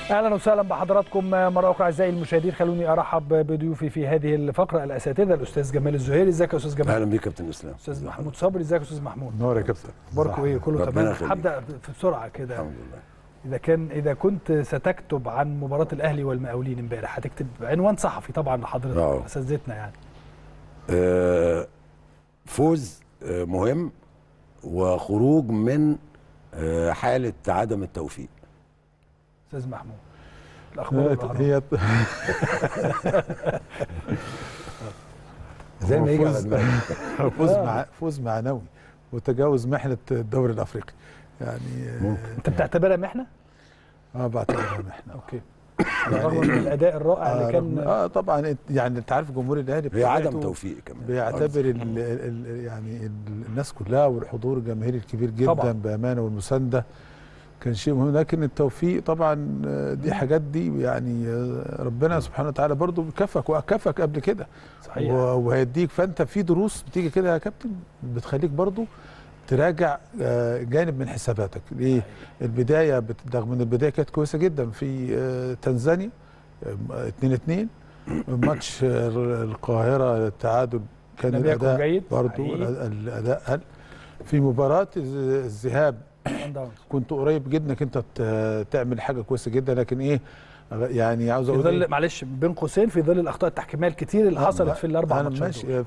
اهلا وسهلا بحضراتكم مره اخرى اعزائي المشاهدين خلوني ارحب بضيوفي في هذه الفقره الاساتذه الاستاذ جمال الزهيري ازيك يا استاذ جمال اهلا بيك يا كابتن اسلام استاذ محمود صبري ازيك يا استاذ محمود نور يا كابتن اخباركم ايه كله ربنا تمام يخليك. هبدا في بسرعه كده الحمد لله اذا كان اذا كنت ستكتب عن مباراه الاهلي والمقاولين امبارح هتكتب عنوان صحفي طبعا لحضرتك آه. اساتذتنا يعني آه، فوز آه، مهم وخروج من آه، حاله عدم التوفيق استاذ محمود الاخبار والأهرام. هي زي ما يجي على فوز- دماغك فوز مع فوز معنوي وتجاوز محنه الدوري الافريقي يعني ممكن. انت بتعتبرها محنه؟ اه بعتبرها محنه اوكي رغم من الاداء الرائع اللي آه, كان رغم- اه طبعا إنت- يعني انت عارف جمهور الاهلي هي عدم بطبيعته توفيق كمان بيعتبر ال ال يعني ال الناس كلها والحضور الجماهيري الكبير جدا طبعاً. بامانه والمسانده كان شيء مهم لكن التوفيق طبعا آه، دي حاجات دي يعني آه، ربنا سبحانه وتعالى برضو كفك وكفك قبل كده صحيح و- وهيديك فانت في دروس بتيجي كده يا كابتن بتخليك برضو تراجع آه، جانب من حساباتك ليه البدايه بت- رغم ان البدايه كانت كويسه جدا في آه، تنزانيا 2 2 ماتش آه، القاهره التعادل كان لم يكن الاداء جيد برضو حقيقي. الأداء- الاداء قل في مباراه الز- الذهاب صن داونز. كنت قريب جدا انك انت ت- تعمل حاجه كويسه جدا لكن ايه يعني عاوز في اقول ظل إيه؟ معلش بين قوسين في ظل الاخطاء التحكيميه الكتير اللي آه، حصلت في الاربع انا ماتشات ماشي دول.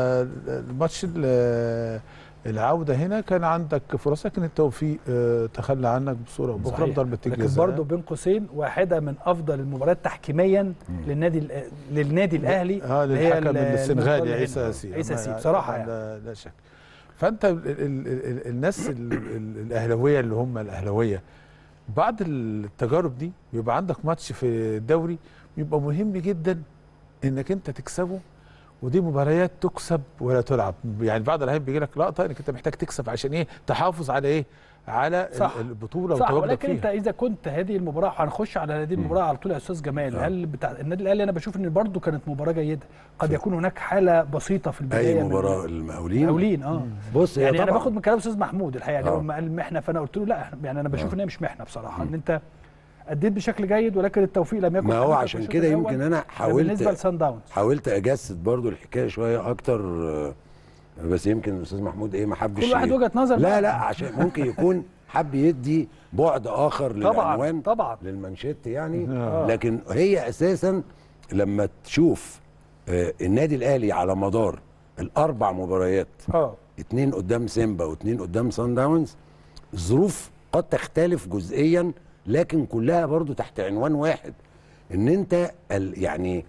فالماتش ال- العوده هنا كان عندك فرص لكن التوفيق آه، تخلى عنك بصوره وبأخرى صحيح. بضربه لكن الجزاء برضه بين قوسين واحده من افضل المباريات تحكيميا للنادي الأ- للنادي الاهلي اه اللي هي للحكم ال- السنغالي المنتظر عيسى هنا. سي عيسى ما- سي بصراحه طبعاً يعني لا, لا شك فانت ال ال ال ال الناس ال ال الاهلاويه اللي هم الاهلاويه بعد التجارب دي بيبقى عندك ماتش في الدوري بيبقى مهم جدا انك انت تكسبه ودي مباريات تكسب ولا تلعب يعني بعض الاحيان بيجي لك لقطه انك انت محتاج تكسب عشان ايه تحافظ على ايه على ال- صح. البطوله صح وتواجدك ولكن انت فيها اذا كنت هذه المباراه هنخش على هذه المباراه على طول يا استاذ جمال آه. هل بتاع النادي الاهلي انا بشوف ان برضه كانت مباراه جيده قد يكون هناك حاله بسيطه في البدايه اي من مباراه المقاولين المقاولين اه بص هي يعني انا طبعاً باخد من كلام استاذ محمود الحقيقه يعني آه. هو لما قال محنه فانا قلت له لا يعني انا بشوف آه. ان هي مش محنه بصراحه ان انت اديت بشكل جيد ولكن التوفيق لم يكن ما هو حقيقة عشان في الشوط كده الأول. يمكن انا ده بالنسبه حاولت لسان داونز حاولت اجسد برضو الحكايه شويه اكتر آه، بس يمكن الاستاذ محمود ايه ما حبش كل واحد ي- وجهه نظر لا بقى. لا عشان ممكن يكون حب يدي بعد اخر طبعا للعنوان طبعا للمانشيت يعني آه. لكن هي اساسا لما تشوف آه، النادي الاهلي على مدار الاربع مباريات اه اتنين قدام سيمبا واتنين قدام سان داونز الظروف قد تختلف جزئيا لكن كلها برضو تحت عنوان واحد ان انت ال- يعني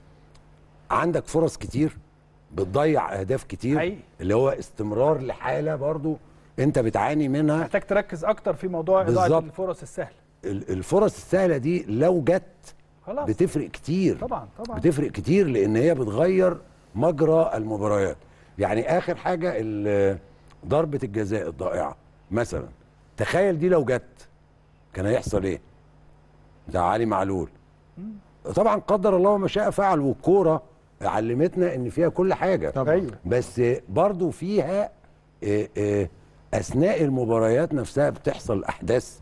عندك فرص كتير بتضيع اهداف كتير حقيقي. اللي هو استمرار لحاله برضو انت بتعاني منها محتاج تركز اكتر في موضوع اضاعه بالظبط. الفرص السهله ال- الفرص السهله دي لو جت خلاص بتفرق كتير طبعا طبعا بتفرق كتير لان هي بتغير مجرى المباريات يعني اخر حاجه ال- ضربه الجزاء الضائعه مثلا تخيل دي لو جت كان هيحصل ايه بتاع علي معلول طبعا قدر الله ما شاء فعل والكوره علمتنا ان فيها كل حاجه طبعا ايوه بس برضو فيها آه، آه، اثناء المباريات نفسها بتحصل احداث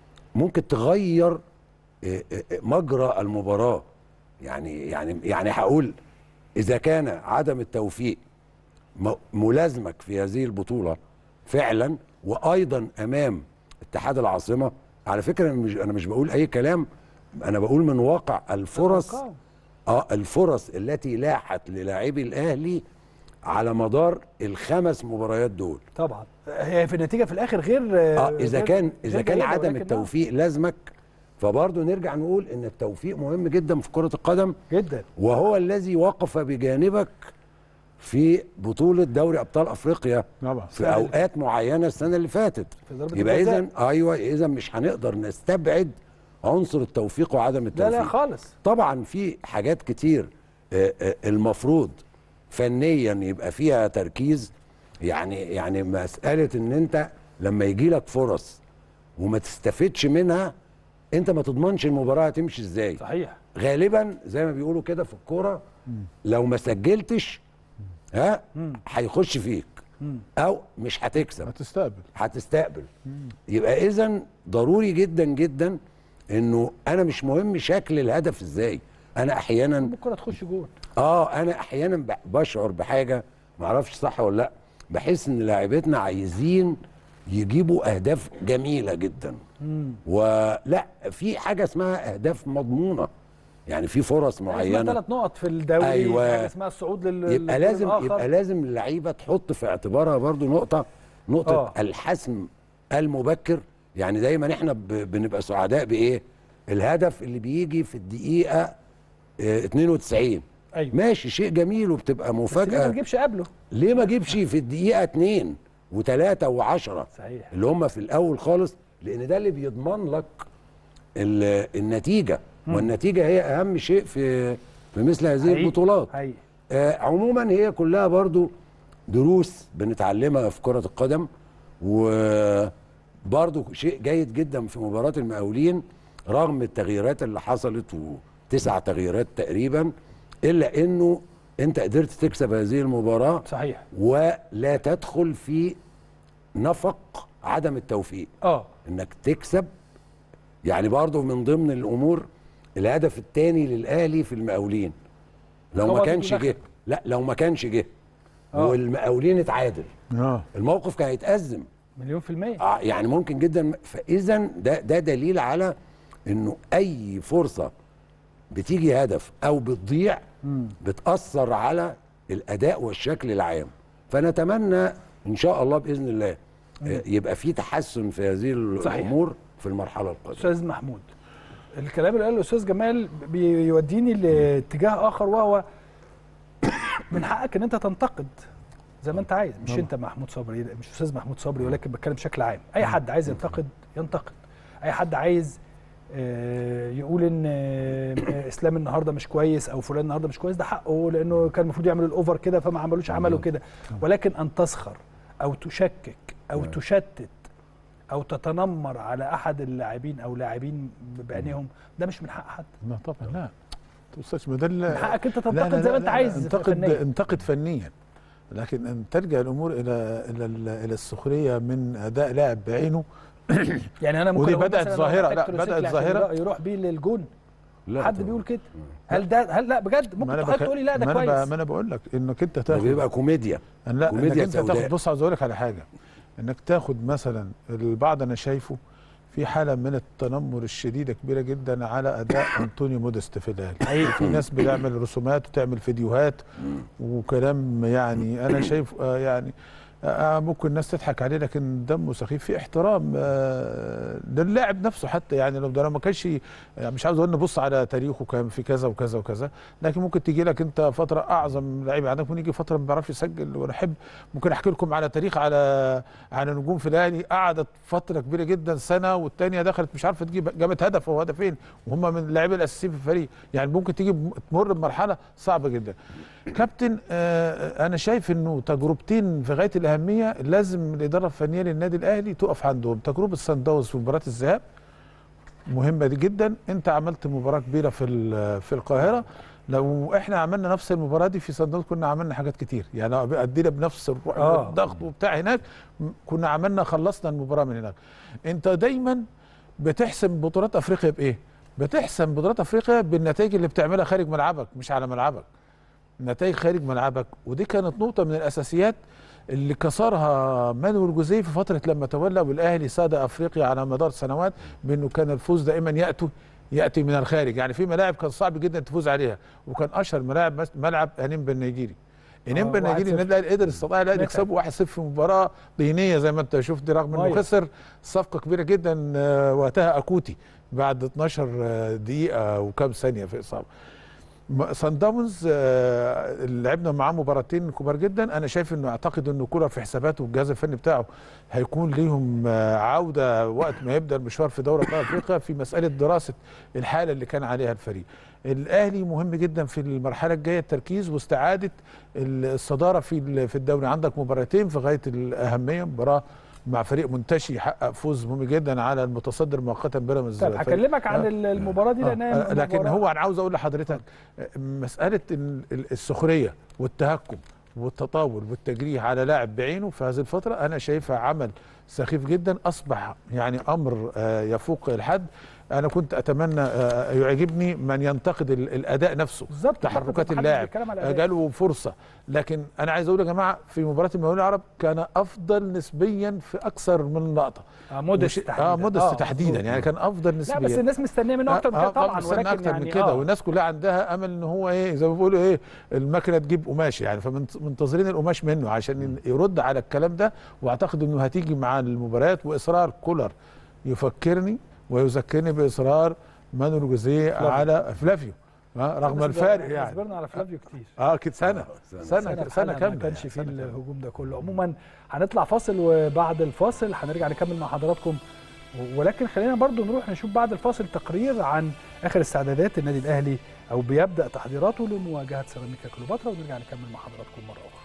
ممكن تغير آه، آه، آه، مجرى المباراه يعني يعني يعني هقول اذا كان عدم التوفيق م- ملازمك في هذه البطوله فعلا وايضا امام اتحاد العاصمه على فكره أنا مش انا مش بقول اي كلام انا بقول من واقع الفرص أرقام. اه الفرص التي لاحت للاعبي الاهلي على مدار الخمس مباريات دول طبعا هي في النتيجه في الاخر غير اه اذا غير- كان اذا غير كان جيدة، عدم ولكن التوفيق لازمك فبرضه نرجع نقول ان التوفيق مهم جدا في كره القدم آه، جدا وهو الذي وقف بجانبك في بطوله دوري ابطال افريقيا طبعا في اوقات معينه السنه اللي فاتت في ضربة يبقى الجزاء. اذا ايوه اذا مش هنقدر نستبعد عنصر التوفيق وعدم لا التوفيق لا خالص طبعا في حاجات كتير آه، آه، المفروض فنيا يبقى فيها تركيز يعني يعني مساله ان انت لما يجي لك فرص وما تستفدش منها انت ما تضمنش المباراه هتمشي ازاي صحيح غالبا زي ما بيقولوا كده في الكوره لو ما سجلتش ها هيخش فيك او مش هتكسب هتستقبل هتستقبل يبقى اذا ضروري جدا جدا انه انا مش مهم شكل الهدف ازاي انا احيانا الكره تخش جول اه انا احيانا ب- بشعر بحاجه ما اعرفش صح ولا لا بحس ان لاعبتنا عايزين يجيبوا اهداف جميله جدا ولا في حاجه اسمها اهداف مضمونه يعني في فرص معينه ثلاث نقط في الدوري أيوة. حاجه اسمها الصعود لل يبقى للدور لازم الآخر. يبقى لازم اللعيبه تحط في اعتبارها برضو نقطه نقطه آه. آه. الحسم المبكر يعني دايما احنا ب- بنبقى سعداء بايه الهدف اللي بيجي في الدقيقه آه، 92 ايوه ماشي شيء جميل وبتبقى بس ليه ما مفاجاه نجيبش قبله ليه ما اجيبش في الدقيقه 2 و3 و10 صحيح اللي هم في الاول خالص لان ده اللي بيضمن لك ال- النتيجه والنتيجه هي اهم شيء في في مثل هذه حقيقي. البطولات حقيقي آه، عموما هي كلها برضو دروس بنتعلمها في كرة القدم وبرضو شيء جيد جدا في مباراة المقاولين رغم التغييرات اللي حصلت وتسع تغييرات تقريبا إلا إنه أنت قدرت تكسب هذه المباراة صحيح ولا تدخل في نفق عدم التوفيق اه انك تكسب يعني برضه من ضمن الامور الهدف الثاني للاهلي في المقاولين لو هو ما ده كانش اللي جه لا لو ما كانش جه آه. والمقاولين اتعادل اه الموقف كان هيتأزم مليون في المية آه، يعني ممكن جدا فاذا ده ده دليل على انه اي فرصه بتيجي هدف او بتضيع بتاثر على الاداء والشكل العام فنتمنى ان شاء الله باذن الله آه، يبقى في تحسن في هذه صحيح. الامور في المرحله القادمه استاذ محمود الكلام اللي قاله الاستاذ جمال بيوديني لاتجاه اخر وهو من حقك ان انت تنتقد زي ما انت عايز مش طبعا. انت محمود صبري مش استاذ محمود صبري ولكن بتكلم بشكل عام اي حد عايز ينتقد ينتقد اي حد عايز آه، يقول ان آه، آه، اسلام النهارده مش كويس او فلان النهارده مش كويس ده حقه لانه كان المفروض يعمل الاوفر كده فما عملوش عملوا كده ولكن ان تسخر او تشكك او تشتت او تتنمر على احد اللاعبين او لاعبين بعينهم ده مش من حق حد لا طبعا لا توصلش ما ده من ال- حقك انت لا، تنتقد لا، زي لا، ما انت لا، عايز انتقد فنيا انتقد فنيا لكن ان تلجا الامور الى الى ال- الى السخريه من اداء لاعب بعينه يعني انا ممكن ودي أقول بدأت مثلاً لو ظاهرة، محتاج لا، تروسيكل بدأت عشان ظاهرة. يروح- يروح بيه للجون لا حد طبعاً. بيقول كده هل ده هل لا بجد ممكن أنا حضرتك بك- تقولي لا ده ما أنا ب- كويس ما انا بقول لك انك انت ده تاخد بيبقى كوميديا أن لا انك كوميديا انت سوداء. تاخد بص عاوز اقول لك على حاجه انك تاخد مثلا البعض انا شايفه في حاله من التنمر الشديده كبيره جدا على اداء انطونيو مودست في الاهلي في ناس بتعمل رسومات وتعمل فيديوهات وكلام يعني انا شايف آه يعني آه ممكن الناس تضحك عليه لكن دمه سخيف في احترام آه للاعب نفسه حتى يعني لو ده لو ما كانش يعني مش عاوز اقول نبص على تاريخه كان في كذا وكذا وكذا لكن ممكن تيجي لك انت فتره اعظم لعيب عندك ممكن يجي فتره ما بيعرفش يسجل وانا احب ممكن احكي لكم على تاريخ على على نجوم في الاهلي قعدت فتره كبيره جدا سنه والثانيه دخلت مش عارفه تجيب جابت هدف او هدفين وهم من اللاعبين الاساسيين في الفريق يعني ممكن تيجي بم- تمر بمرحله صعبه جدا كابتن آه انا شايف انه تجربتين في غايه الاهميه لازم الاداره الفنيه للنادي الاهلي تقف عندهم تجربه سان داونز في مباراه الذهاب مهمه دي جدا انت عملت مباراه كبيره في ال- في القاهره لو احنا عملنا نفس المباراه دي في سان داونز كنا عملنا حاجات كتير يعني لو ادينا بنفس الروح آه. والضغط وبتاع هناك م- كنا عملنا خلصنا المباراه من هناك انت دايما بتحسم بطولات افريقيا بايه بتحسم بطولات افريقيا بالنتائج اللي بتعملها خارج ملعبك مش على ملعبك نتائج خارج ملعبك ودي كانت نقطه من الاساسيات اللي كسرها مانويل جوزيه في فتره لما تولى والاهلي ساد افريقيا على مدار سنوات بانه كان الفوز دائما ياتي ياتي من الخارج يعني في ملاعب كان صعب جدا تفوز عليها وكان اشهر ملاعب مس- ملعب انيمبا النيجيري انيمبا آه، النيجيري 1-0. النادي الاهلي قدر استطاع الاهلي نتعب. يكسبه 1-0 في مباراه دينيه زي ما انت شفت رغم انه أيوة. خسر صفقه كبيره جدا آه، وقتها اكوتي بعد 12 آه، دقيقه وكام ثانيه في اصابه م- سان داونز آه، لعبنا معاه مباراتين كبار جدا انا شايف انه اعتقد انه كولر في حساباته والجهاز الفني بتاعه هيكون ليهم آه، عوده وقت ما يبدا المشوار في دوري ابطال افريقيا في مساله دراسه الحاله اللي كان عليها الفريق الاهلي مهم جدا في المرحله الجايه التركيز واستعاده الصداره في ال- في الدوري عندك مباراتين في غايه الاهميه مباراه مع فريق منتشي يحقق فوز مهم جدا على المتصدر مؤقتا بيراميدز طيب فريق- هكلمك عن آه. ال- المباراه دي آه، لانها آه، لكن مباراة- هو انا عاوز اقول لحضرتك آه، مساله ال- ال- السخريه والتهكم والتطاول والتجريح على لاعب بعينه في هذه الفتره انا شايفها عمل سخيف جدا اصبح يعني امر آه، يفوق الحد انا كنت اتمنى آه، يعجبني من ينتقد ال- الاداء نفسه بالظبط تحركات محدش اللاعب بيتكلم على آه، الأداء. جاله فرصه لكن انا عايز اقول يا جماعه في مباراه المقاولين العرب كان افضل نسبيا في اكثر من لقطه آه، موديست وش- تحديدا اه موديست تحديدا مظبوط. يعني كان افضل نسبيا لا بس الناس مستنيه منه اكتر من كده آه، طبعا مستنى ولكن اكتر يعني من كده آه. والناس كلها عندها امل ان هو ايه زي ما بيقولوا ايه المكنه تجيب قماش يعني فمنتظرين القماش منه عشان يرد على الكلام ده واعتقد انه هتيجي مع المباريات واصرار كولر يفكرني ويذكرني باصرار مانويل جوزيه فلافيو. على فلافيو آه، رغم بس ده الفارق إحنا يعني صبرنا على فلافيو كتير اه كده سنه سنة. سنه سنه سنه, سنه كامله ما كانش يعني، فيه سنة كاملة. الهجوم ده كله عموما هنطلع فاصل وبعد الفاصل هنرجع نكمل مع حضراتكم ولكن خلينا برضو نروح نشوف بعد الفاصل تقرير عن اخر استعدادات النادي الاهلي او بيبدا تحضيراته لمواجهه سيراميكا كليوباترا ونرجع نكمل مع حضراتكم مره اخرى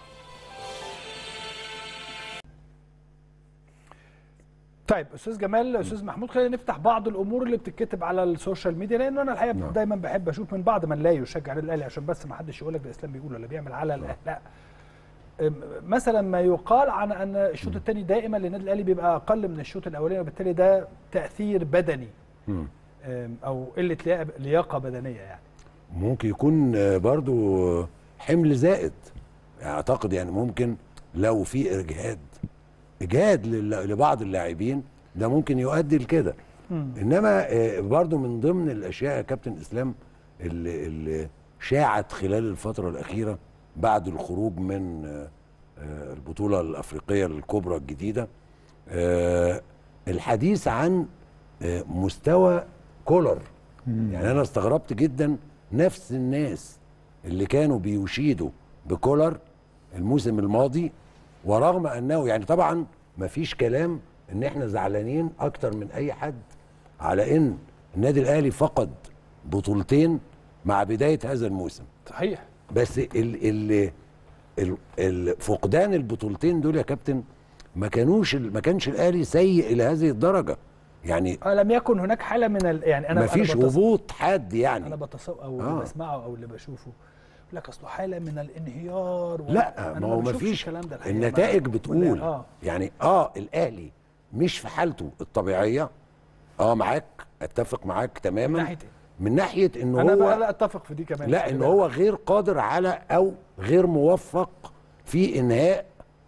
طيب استاذ جمال استاذ محمود خلينا نفتح بعض الامور اللي بتتكتب على السوشيال ميديا لان انا الحقيقه نعم. دايما بحب اشوف من بعض من لا يشجع النادي الاهلي عشان بس ما حدش يقول لك ده اسلام بيقول ولا بيعمل على الاهلي لا أم، مثلا ما يقال عن ان الشوط الثاني دائما للنادي الاهلي بيبقى اقل من الشوط الاولاني وبالتالي ده تاثير بدني مم. أم، او قله لياقة- لياقه بدنيه يعني ممكن يكون آه، برضو حمل زائد اعتقد يعني ممكن لو في اجهاد اجهاد لل- لبعض اللاعبين ده ممكن يؤدي لكده انما آه، برضو من ضمن الاشياء يا كابتن اسلام اللي, اللي شاعت خلال الفتره الاخيره بعد الخروج من آه، آه، البطوله الافريقيه الكبرى الجديده آه، الحديث عن آه، مستوى كولر يعني انا استغربت جدا نفس الناس اللي كانوا بيشيدوا بكولر الموسم الماضي ورغم انه يعني طبعا مفيش كلام ان احنا زعلانين اكتر من اي حد على ان النادي الاهلي فقد بطولتين مع بدايه هذا الموسم صحيح بس ال ال ال ال فقدان البطولتين دول يا كابتن ما كانوش ما كانش الاهلي سيء الى هذه الدرجه يعني آه، لم يكن هناك حاله من ال... يعني انا ما فيش أنا بتص- هبوط حاد انا يعني بتصور او آه. اللي بسمعه او اللي بشوفه يقول لك اصله حاله من الانهيار و... لا أنا ما هو ما بشوفش فيش الكلام ده الحقيقة. النتائج ما- بتقول ولا- اه يعني اه الاهلي مش في حالته الطبيعيه اه معاك اتفق معاك من تماما ناحيه إيه؟ من ناحيه ان انا بقى هو لا اتفق في دي كمان لا ان هو غير قادر على او غير موفق في انهاء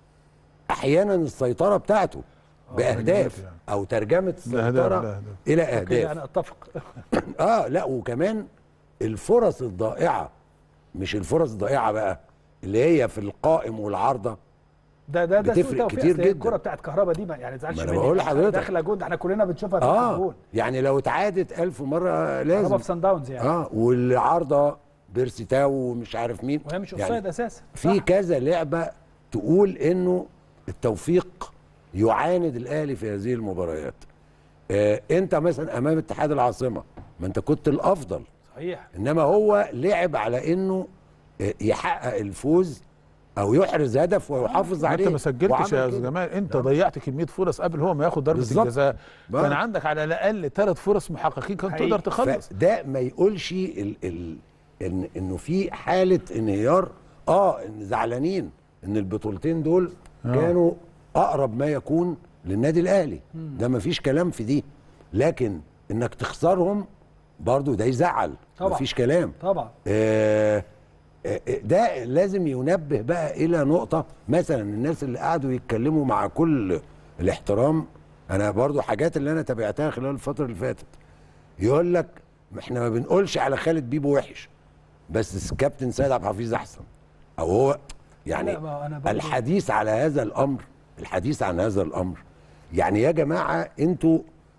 احيانا السيطره بتاعته باهداف يعني. او ترجمه لا، ده- السيطره ده- ده. الى أوكي، اهداف انا اتفق اه لا وكمان الفرص الضائعه مش الفرص الضائعه بقى اللي هي في القائم والعارضه ده ده ده سوء بتفرق توفيق كتير أصل هي جدا. الكره بتاعت كهربا دي ما يعني تزعلش ما أنا مني. بقول لحضرتك. داخله جون ده احنا كلنا بنشوفها في اه الجون يعني لو اتعادت ألف مره كهربا لازم في سان داونز يعني اه والعارضه بيرسيتاو ومش عارف مين وهي مش يعني اوفسايد اساسا في صح. كذا لعبه تقول انه التوفيق يعاند الاهلي في هذه المباريات آه انت مثلا امام اتحاد العاصمه ما انت كنت الافضل صحيح انما هو لعب على انه آه، يحقق الفوز او يحرز هدف ويحافظ عليه انت ما سجلتش وعمل يا كده. استاذ جمال انت نعم. ضيعت كميه فرص قبل هو ما ياخد ضربه بالظبط. الجزاء بقى. كان عندك على الاقل ثلاث فرص محققين كان حقيقي. تقدر تخلص فده ما يقولش ال ال ان انه في حاله انهيار اه ان زعلانين ان البطولتين دول آه. كانوا اقرب ما يكون للنادي الاهلي ده ما فيش كلام في دي لكن انك تخسرهم برضو ده يزعل طبعا. ما فيش كلام طبعا آه آه، ده لازم ينبه بقى الى نقطه مثلا الناس اللي قعدوا يتكلموا مع كل الاحترام انا برضو حاجات اللي انا تابعتها خلال الفتره اللي فاتت يقول لك احنا ما بنقولش على خالد بيبو وحش بس كابتن سيد عبد الحفيظ احسن او هو يعني لا، ما أنا برضو- الحديث على هذا الامر الحديث عن هذا الامر يعني يا جماعه انتوا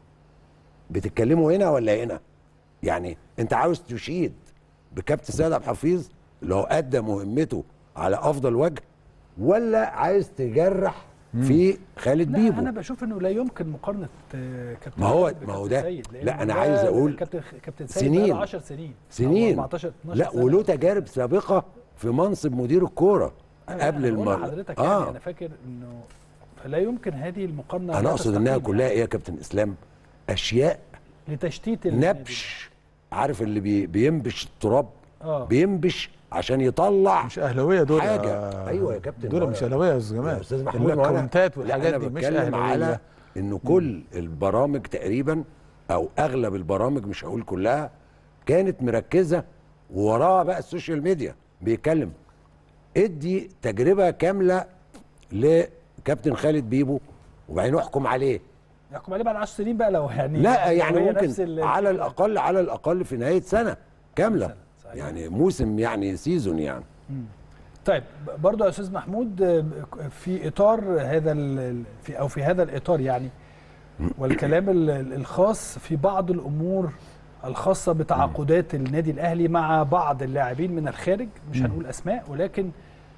بتتكلموا هنا ولا هنا يعني انت عاوز تشيد بكابتن سيد عبد الحفيظ اللي هو ادى مهمته على افضل وجه ولا عايز تجرح في خالد لا بيبو انا بشوف انه لا يمكن مقارنه آه، كابتن ما هو- خالد ما هو بكابتن ده- سيد، لأن لا، أنا ده عايز أقول كابتن كابتن سيد سنين. بقاله 10 سنين أو سنين 14 12 لا سنة. وله تجارب سابقه في منصب مدير الكوره أيوة، قبل أنا بقول المره لحضرتك يعني انا فاكر انه فلا يمكن هذه المقارنه انا لا اقصد انها تستقيم كلها ايه يا كابتن اسلام اشياء يعني لتشتيت النادي. نبش عارف اللي بي بينبش التراب اه بينبش عشان يطلع مش اهلاويه دول حاجة. يا- أيوة يا كابتن، دول هو- مش اهلاويه يا استاذ يا جمال استاذ محمود ما أنا- الكومنتات لا، والحاجات أنا دي مش بتكلم على اهلاويه انه كل البرامج تقريبا او اغلب البرامج مش هقول كلها كانت مركزه ووراها بقى السوشيال ميديا بيتكلم ادي تجربه كامله لكابتن خالد بيبو وبعدين احكم عليه يحكم عليه بعد 10 سنين بقى لو يعني لا لو يعني هي نفس ممكن ال- على الاقل على الاقل في نهايه سنه كامله سنة، صحيح. يعني موسم يعني سيزون يعني طيب برضو يا استاذ محمود آه، في اطار هذا ال- ال- في او في هذا الاطار يعني والكلام ال- ال- الخاص في بعض الامور الخاصه بتعاقدات النادي الاهلي مع بعض اللاعبين من الخارج مش هنقول اسماء ولكن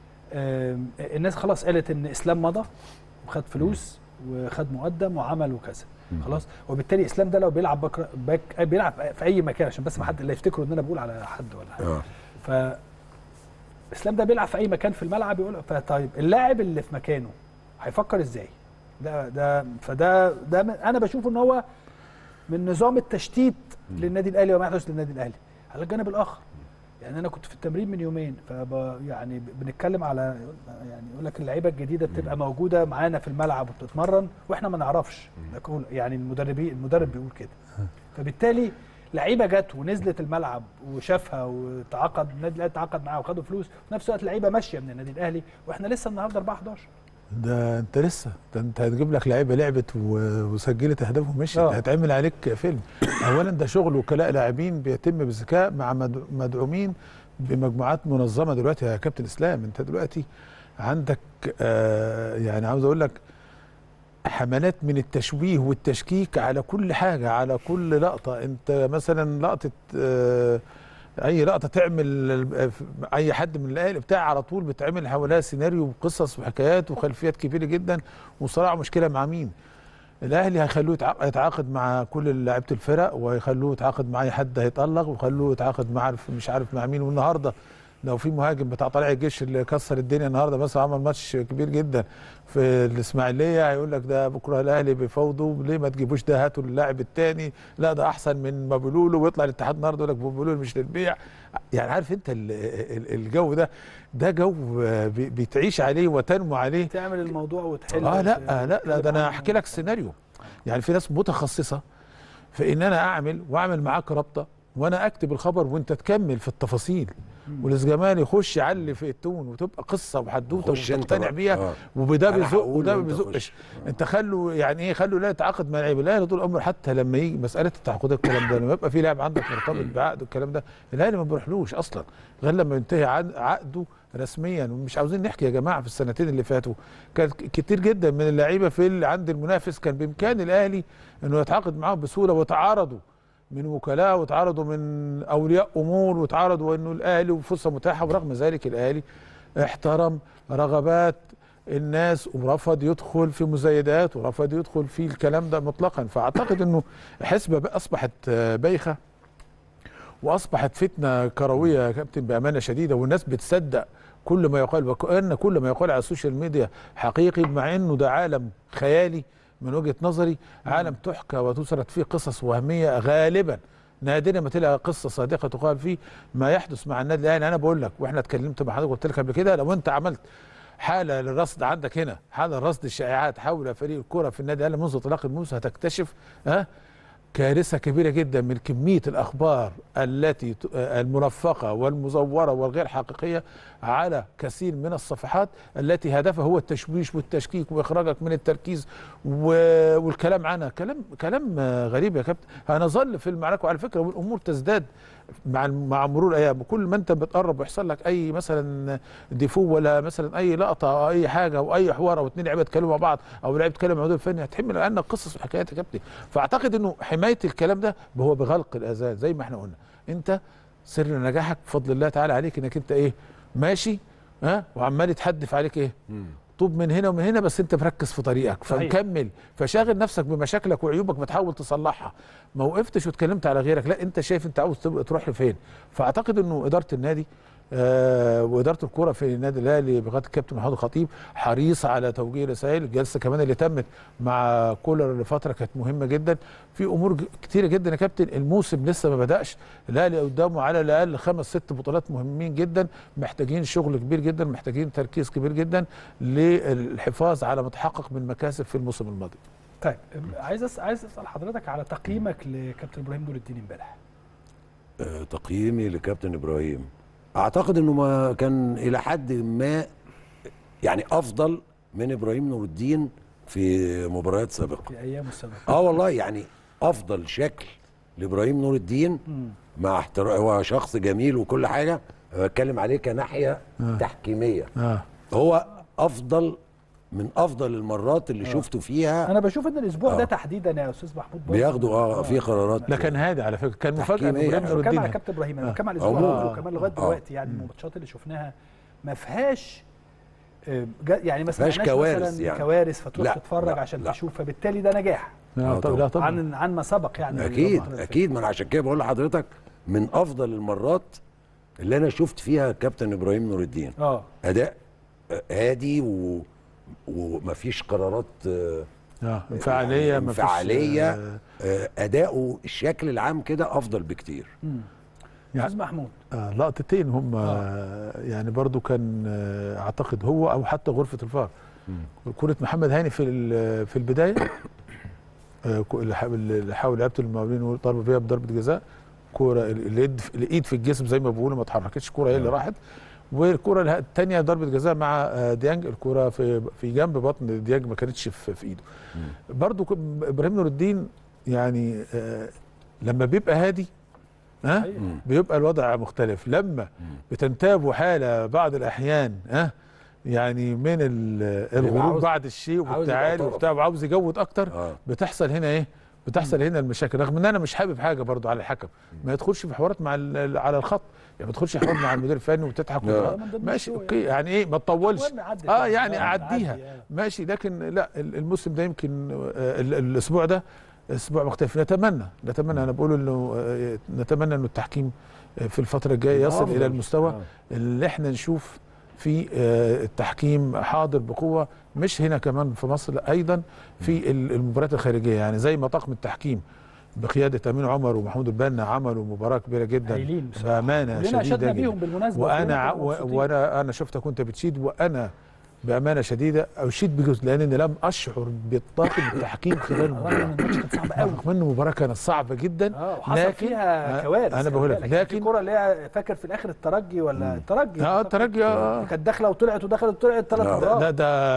آم، الناس خلاص قالت ان اسلام مضى وخد فلوس وخد مقدم وعمل وكذا خلاص وبالتالي اسلام ده لو بيلعب باك, باك بيلعب في اي مكان عشان بس ما حد لا يفتكروا ان انا بقول على حد ولا حاجه اه ف اسلام ده بيلعب في اي مكان في الملعب يقول فطيب اللاعب اللي في مكانه هيفكر ازاي ده ده فده ده من- انا بشوف ان هو من نظام التشتيت للنادي الاهلي وما يحدث للنادي الاهلي على الجانب الاخر يعني انا كنت في التمرين من يومين فب يعني بنتكلم على يعني يقول لك اللعيبه الجديده بتبقى موجوده معانا في الملعب وبتتمرن واحنا ما نعرفش نقول- يعني المدربين المدرب بيقول كده فبالتالي لعيبه جت ونزلت الملعب وشافها وتعاقد النادي الاهلي تعاقد معاها وخدوا فلوس وفي نفس الوقت لعيبه ماشيه من النادي الاهلي واحنا لسه النهارده 4 11 ده انت لسه ده انت هتجيب لك لعيبه لعبت و- وسجلت اهداف ومشيت اه. هتعمل عليك فيلم اولا ده شغل وكلاء لاعبين بيتم بذكاء مع مد- مدعومين بمجموعات منظمه دلوقتي يا كابتن اسلام انت دلوقتي عندك آه يعني عاوز اقول لك حملات من التشويه والتشكيك على كل حاجه على كل لقطه انت مثلا لقطه آه اي لقطه تعمل ال- اي حد من الاهلي بتاع على طول بتعمل حواليها سيناريو وقصص وحكايات وخلفيات كبيره جدا وصراع مشكله مع مين الاهلي هيخلوه يتع- يتعاقد مع كل لعيبه الفرق وهيخلوه يتعاقد مع اي حد هيتالق ويخلوه يتعاقد مع عارف مش عارف مع مين والنهارده لو في مهاجم بتاع طلائع الجيش اللي كسر الدنيا النهارده مثلا عمل ماتش كبير جدا في الاسماعيليه هيقول لك ده بكره الاهلي بيفاوضوا ليه ما تجيبوش ده هاتوا اللاعب الثاني لا ده احسن من ما بيقولوا له ويطلع الاتحاد النهارده يقول لك بيقولوا مش للبيع يعني عارف انت ال- ال- الجو ده ده جو بي- بتعيش عليه وتنمو عليه تعمل الموضوع وتحل اه لا لا لا ده تتكلم انا عنه. احكي لك سيناريو يعني في ناس متخصصه في ان انا اعمل واعمل معاك رابطه وانا اكتب الخبر وانت تكمل في التفاصيل والزمان يخش يعلي في التون وتبقى قصه وحدوته خش انت وتقتنع بقى. بيها آه. وبده أنا بيزق هقول وده ما وأنت بيزقش خش. انت خلوا يعني ايه خلوا لا يتعاقد مع لعيبه الاهلي طول عمره حتى لما يجي مساله التعاقدات الكلام ده لما يبقى في لاعب عندك مرتبط بعقد والكلام ده الاهلي ما بيروحلوش اصلا غير لما ينتهي عن- عقده رسميا ومش عاوزين نحكي يا جماعه في السنتين اللي فاتوا كان ك- كتير جدا من اللعيبه في اللي عند المنافس كان بامكان الاهلي انه يتعاقد معاهم بسهوله وتعارضوا من وكلاء وتعارضوا من اولياء امور وتعارضوا انه الاهلي وفرصه متاحه ورغم ذلك الاهلي احترم رغبات الناس ورفض يدخل في مزايدات ورفض يدخل في الكلام ده مطلقا فاعتقد انه حسبه بقى اصبحت آه، بايخه واصبحت فتنه كرويه يا كابتن بامانه شديده والناس بتصدق كل ما يقال وكأن كل ما يقال على السوشيال ميديا حقيقي مع انه ده عالم خيالي من وجهه نظري عالم تحكى وتسرد فيه قصص وهميه غالبا نادرا ما تلاقي قصه صادقه تقال فيه ما يحدث مع النادي الاهلي انا بقول لك واحنا اتكلمت مع حضرتك قلت لك قبل كده لو انت عملت حاله للرصد عندك هنا حاله لرصد الشائعات حول فريق الكره في النادي الاهلي منذ انطلاق الموسم هتكتشف ها كارثه كبيره جدا من كميه الاخبار التي ت- آه الملفقه والمزوره والغير حقيقيه على كثير من الصفحات التي هدفها هو التشويش والتشكيك واخراجك من التركيز و- والكلام عنها كلام كلام آه، غريب يا كابتن هنظل في المعركه وعلى فكره والامور تزداد مع مع مرور الايام وكل ما انت بتقرب ويحصل لك اي مثلا ديفو ولا مثلا اي لقطه او اي حاجه او اي حوار او اتنين لعيبه يتكلموا مع بعض او لعيبه يتكلم مع مدير فني هتحمل عنك قصص وحكايات يا كابتن فاعتقد انه حمايه الكلام ده هو بغلق الاذان زي ما احنا قلنا انت سر نجاحك بفضل الله تعالى عليك انك انت ايه ماشي ها وعمال يتحدف عليك ايه طوب من هنا ومن هنا بس انت مركز في طريقك صحيح. فمكمل فشاغل نفسك بمشاكلك وعيوبك بتحاول تصلحها ما وقفتش واتكلمت على غيرك لا انت شايف انت عاوز تبقى تروح لفين فاعتقد انه اداره النادي آه واداره الكره في النادي الاهلي بقياده الكابتن محمود الخطيب حريصه على توجيه رسائل الجلسه كمان اللي تمت مع كولر لفتره كانت مهمه جدا في امور ج- كتيره جدا يا كابتن الموسم لسه ما بداش الاهلي قدامه على الاقل خمس ست بطولات مهمين جدا محتاجين شغل كبير جدا محتاجين تركيز كبير جدا للحفاظ على ما تحقق من مكاسب في الموسم الماضي طيب عايز أس... عايز اسال حضرتك على تقييمك لكابتن ابراهيم نور الدين امبارح آه، تقييمي لكابتن ابراهيم اعتقد انه ما كان الى حد ما يعني افضل من ابراهيم نور الدين في مباريات سابقه في ايامه السابقه اه والله يعني افضل شكل لابراهيم نور الدين مم. مع احترام هو شخص جميل وكل حاجه أنا بتكلم عليه كناحيه تحكيميه اه هو افضل من افضل المرات اللي شفته فيها انا بشوف ان الاسبوع ده آه. تحديدا يا استاذ محمود برضه- بياخدوا اه في قرارات لا كان هادي على فكره كان مفاجاه إن تحكيمية. ابراهيم انا نور بتكلم على الدين كابتن ابراهيم انا آه. بتكلم على الاسبوع عموماً. كله كمان لغايه آه. دلوقتي يعني الماتشات اللي شفناها ما فيهاش آه، جا- يعني ما فيهاش سمعناش كوارث مثلا يعني. كوارث فتروح لا، تتفرج لا، عشان لا. تشوف فبالتالي ده نجاح آه آه، طب لا طبعا عن عن ما سبق يعني اكيد اللي اكيد ما انا عشان كده بقول لحضرتك من افضل المرات اللي انا شفت فيها كابتن ابراهيم نور الدين اه اداء آه، هادي و... ومفيش قرارات آه، اه انفعاليه يعني مفيش، انفعالية. آه، آه، اداؤه الشكل العام كده افضل بكتير مم. يعني- استاذ محمود آه لقطتين هم آه. آه. يعني برضو كان آه اعتقد هو او حتى غرفه الفار كره محمد هاني في ال- في البدايه آه كو- اللي حاول اللي حاول لعيبه المقاولين وطلبوا فيها بضربه جزاء كوره ال- اليد الايد في الجسم زي ما بيقولوا ما اتحركتش كوره هي اللي راحت والكوره اله- الثانيه ضربه جزاء مع آه، ديانج الكوره في في جنب بطن ديانج ما كانتش في, في ايده برضو ك- ابراهيم نور الدين يعني آه لما بيبقى هادي ها أيوة. بيبقى الوضع مختلف لما بتنتاب حاله بعض الاحيان ها يعني من ال- الغرور عاوز- بعد الشيء عاوز والتعالي يبقى طرف. وبتاع وعاوز يجود اكتر اه بتحصل هنا ايه بتحصل هنا المشاكل رغم ان انا مش حابب حاجه برضو على الحكم ما يدخلش في حوارات مع ال- على الخط يعني ما تدخلش حوار مع المدير الفني وتضحك لا. وتضحك. من ضمن ماشي الشو اوكي يعني ايه ما تطولش المهم عدت اه يعني. يعني آه، اعديها عدي، آه. ماشي لكن لا ال- الموسم ده يمكن آه، ال- الاسبوع ده اسبوع مختلف نتمنى نتمنى انا بقول انه آه، نتمنى انه التحكيم آه، في الفتره الجايه يصل أفضل. الى المستوى آه. اللي احنا نشوف في آه، التحكيم حاضر بقوه مش هنا كمان في مصر لا ايضا في ال- المباريات الخارجيه يعني زي ما طاقم التحكيم بقياده امين عمر ومحمود البنا عملوا مباراه كبيره جدا هايلين بصراحة. بامانه كلنا شديده اشدنا جدا بيهم بالمناسبه وانا وكلنا ع- كنا و- مبسوطين. وانا انا شفتك وانت بتشيد وانا بامانه شديده اشيد بجزء لانني لم اشعر بالطاقم التحكيم خلال رغم ان المباراه الماتش كان صعب قوي رغم ان المباراه كانت صعبه جدا اه وحصل لكن- فيها آه، كوارث أنا خلي بقول لك، بالك. يعني في لكن- كوره اللي هي فاكر في الاخر الترجي ولا الترجي اه الترجي آه. كانت داخله وطلعت ودخلت وطلعت ثلاث لا، مرات لا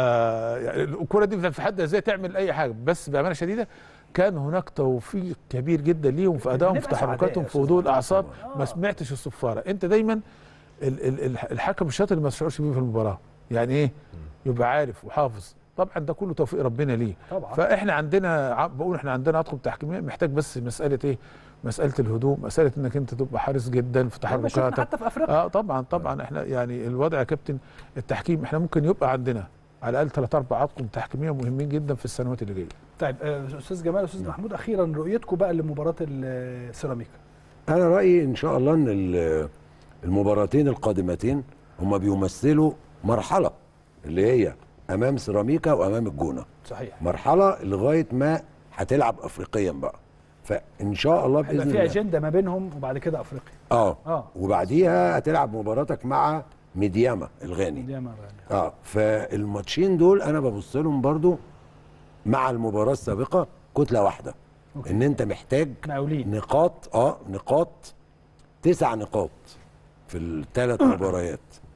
ده يعني الكره دي في حد ذاتها تعمل اي حاجه بس بامانه شديده كان هناك توفيق كبير جدا ليهم في ادائهم في بنبقى سعداء تحركاتهم يا في أستاذ هدوء محمد. الاعصاب آه. ما سمعتش الصفاره انت دايما ال- ال- ال- الحكم الشاطر ما تشعرش بيه في المباراه يعني ايه يبقى عارف وحافظ طبعا ده كله توفيق ربنا ليه طبعا فاحنا عندنا ع- بقول احنا عندنا اطقم تحكيميه محتاج بس مساله ايه مساله الهدوء مساله انك انت تبقى حريص جدا في زي ما شفنا تحركاتك حتى في افريقيا اه طبعا طبعا احنا يعني الوضع يا كابتن التحكيم احنا ممكن يبقى عندنا على الاقل ثلاث اربع اطقم تحكيميه مهمين جدا في السنوات اللي جايه طيب آه، استاذ جمال استاذ محمود اخيرا رؤيتكم بقى لمباراه السيراميكا انا رايي ان شاء الله ان ال- المباراتين القادمتين هم بيمثلوا مرحله اللي هي امام سيراميكا وامام الجونه صحيح مرحله لغايه ما هتلعب افريقيا بقى فان شاء الله هيبقى باذن في الله اجنده ما بينهم وبعد كده افريقيا اه اه وبعديها هتلعب مباراتك مع ميدياما الغاني دي مرة اه فالماتشين دول انا ببص لهم برضو مع المباراه السابقه كتله واحده أوكي. ان انت محتاج مقاولين نقاط اه نقاط تسع نقاط في الثلاث مباريات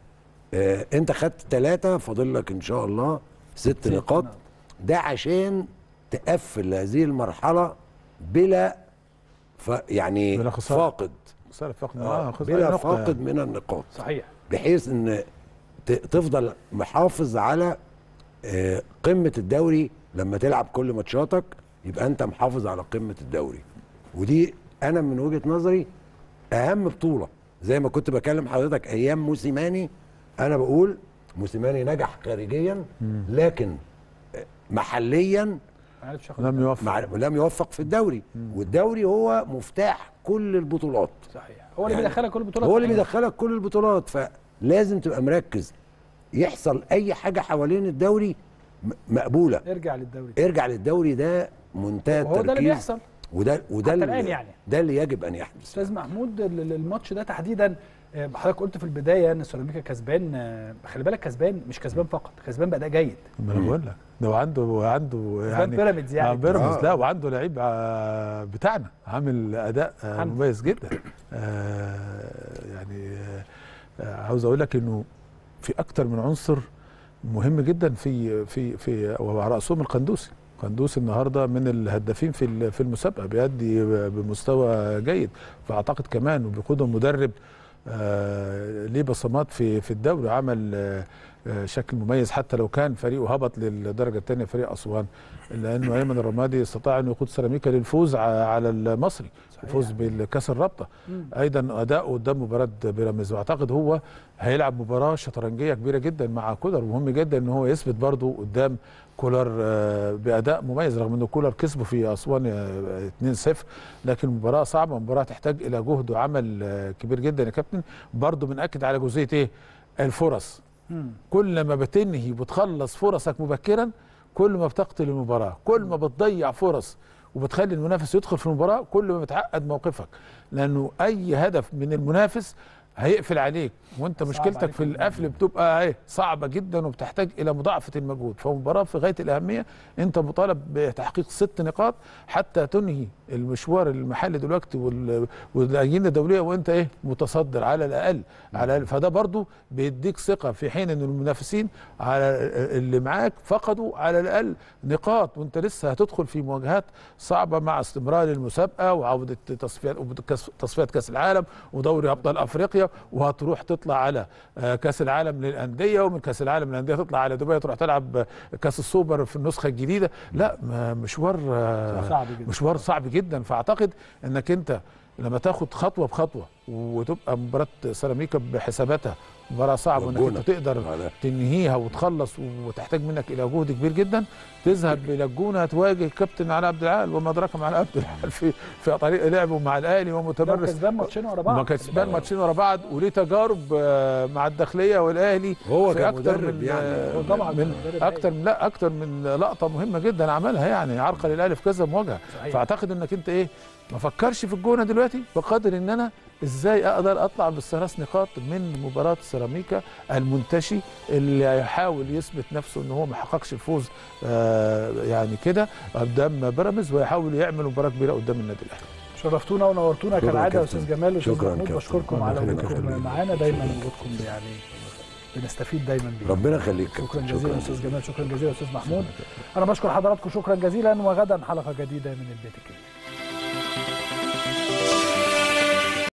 آه انت خدت ثلاثه فاضل لك ان شاء الله ست نقاط نقاط. ده عشان تقفل هذه المرحله بلا ف يعني بلا خسارة. فاقد خساره فقط آه خسارة بلا نقطة فاقد يعني. من النقاط صحيح بحيث ان ت- تفضل محافظ على آه، قمه الدوري لما تلعب كل ماتشاتك يبقى انت محافظ على قمه الدوري ودي انا من وجهه نظري اهم بطوله زي ما كنت بكلم حضرتك ايام موسيماني انا بقول موسيماني نجح خارجيا لكن آه، محليا ما عرفش ياخد لم يوفق مع لم يوفق في الدوري والدوري هو مفتاح كل البطولات صحيح هو اللي يعني بيدخلك كل البطولات هو اللي صحيح. بيدخلك كل البطولات فلازم تبقى مركز يحصل اي حاجه حوالين الدوري م- مقبوله ارجع للدوري ارجع للدوري ده منتهى وهو ده اللي التركيز بيحصل وده وده حتى اللي الآن يعني. ده اللي يجب ان يحدث استاذ محمود ال- ال- الماتش ده تحديدا آه، حضرتك قلت في البدايه ان سيراميكا كسبان آه، خلي بالك كسبان مش كسبان فقط كسبان باداء جيد ما انا بقول لك ده وعنده عنده كسبان يعني بيراميدز آه، يعني بيراميدز آه. لا وعنده لعيب آه، بتاعنا عامل اداء آه، حمدي. مميز جدا آه، يعني آه، آه، عاوز اقول لك انه في اكتر من عنصر مهم جدا في في في وعلى راسهم القندوسي قندوسي النهارده من الهدافين في ال- في المسابقه بيأدي بمستوى جيد فاعتقد كمان وبيقوده مدرب آه، ليه بصمات في في الدوري عمل آه، آه، شكل مميز حتى لو كان فريقه هبط للدرجه الثانيه فريق اسوان لانه ايمن الرمادي استطاع انه يقود سيراميكا للفوز ع- على المصري الفوز بالكاس الرابطه مم. ايضا اداؤه قدام مباراه بيراميدز واعتقد هو هيلعب مباراه شطرنجيه كبيره جدا مع كولر ومهم جدا ان هو يثبت برضه قدام كولر آه، باداء مميز رغم ان كولر كسبه في اسوان آه، 2-0 لكن مباراه صعبه مباراه تحتاج الى جهد وعمل آه، كبير جدا يا كابتن برضه بناكد على جزئيه ايه الفرص مم. كل ما بتنهي وبتخلص فرصك مبكرا كل ما بتقتل المباراه كل ما بتضيع فرص وبتخلي المنافس يدخل في المباراه كل ما بتعقد موقفك لانه اي هدف من المنافس هيقفل عليك وانت صعب مشكلتك عليك في الموضوع. القفل بتبقى ايه صعبه جدا وبتحتاج الى مضاعفه المجهود فمباراه في غايه الاهميه انت مطالب بتحقيق ست نقاط حتى تنهي المشوار المحلي دلوقتي وال- والاجنده الدوليه وانت ايه متصدر على الاقل على الأقل. فده برضو بيديك ثقه في حين ان المنافسين على اللي معاك فقدوا على الاقل نقاط وانت لسه هتدخل في مواجهات صعبه مع استمرار المسابقه وعوده تصفيات تصفيات كاس العالم ودوري ابطال افريقيا وهتروح تطلع على آه، كاس العالم للانديه ومن كاس العالم للانديه تطلع على دبي تروح تلعب آه، كاس السوبر في النسخه الجديده لا ما- مشوار آه، صعب جدا مشوار صعب جدا فاعتقد انك انت لما تاخد خطوه بخطوه وتبقى مباراه سيراميكا بحساباتها مباراه صعبه انك والجونة. انت تقدر على- تنهيها وتخلص وتحتاج منك الى جهد كبير جدا تذهب الى الجونه تواجه كابتن علاء عبد العال وما ادراك مع علاء عبد العال في في طريق لعبه مع الاهلي ده ومتمرس كسبان ماتشين ورا بعض ما كسبان ماتشين ورا بعض وليه تجارب آه، مع الداخليه والاهلي هو في اكتر كمدرب من يعني. آه، هو طبعاً من كمدرب اكتر من لا اكتر من لقطه مهمه جدا عملها يعني عرقل الاهلي في كذا مواجهه صحيح. فاعتقد انك انت ايه ما فكرش في الجونه دلوقتي بقدر ان انا ازاي اقدر اطلع بالثلاث نقاط من مباراه سيراميكا المنتشي اللي هيحاول يثبت نفسه ان هو ما حققش الفوز آه يعني كده قدام بيراميدز ويحاول يعمل مباراه كبيره قدام النادي الاهلي شرفتونا ونورتونا شكراً كالعاده يا كابتن. استاذ جمال واستاذ شكراً محمود كابتن. بشكركم ربنا على يخليك. وجودكم معانا دايما وجودكم يعني بنستفيد دايما بيه ربنا يخليك شكرا كابتن. جزيلا يا استاذ جمال شكرا جزيلا يا استاذ محمود انا بشكر حضراتكم شكرا جزيلا وغدا حلقه جديده من البيت الكبير